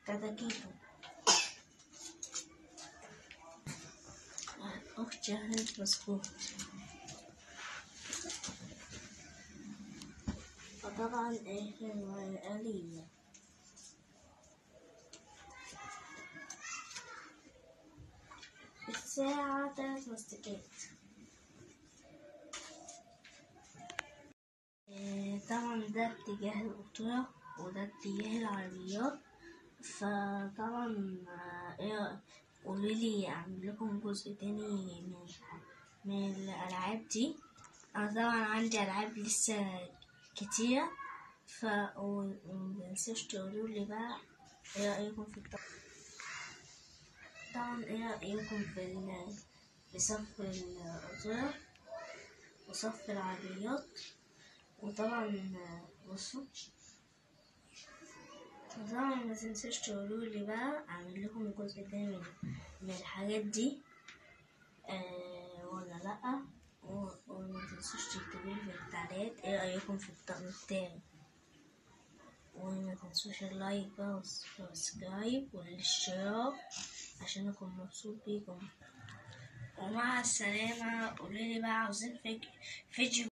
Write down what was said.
كتاكيته أختي عملت بسكوت فطبعا إيه الآلية الساعة تلات مستكات إيه، طبعا ده اتجاه القطورة وده اتجاه العربيات فطبعا آه، ايه قوليلي اعمل لكم جزء تاني من من الالعاب دي انا طبعا عندي العاب لسه كتيرة ف ومتنسوش تقولولي بقى ايه رأيكم في الط... طبعا ايه رأيكم في ال... في صف القطورة وصف العربيات وطبعا بصوا طبعا ما تنسوش تقولولي بقى اعمل لكم الجزء التاني من, من الحاجات دي آه ولا لأ و- وما تنسوش تكتبولي في التعليقات ايه رأيكم في الطقم بتاعي وما تنسوش اللايك بقى والسبسكرايب والاشتراك عشان اكون مبسوط بيكم ومع السلامة قولولي بقى عاوزين فيديو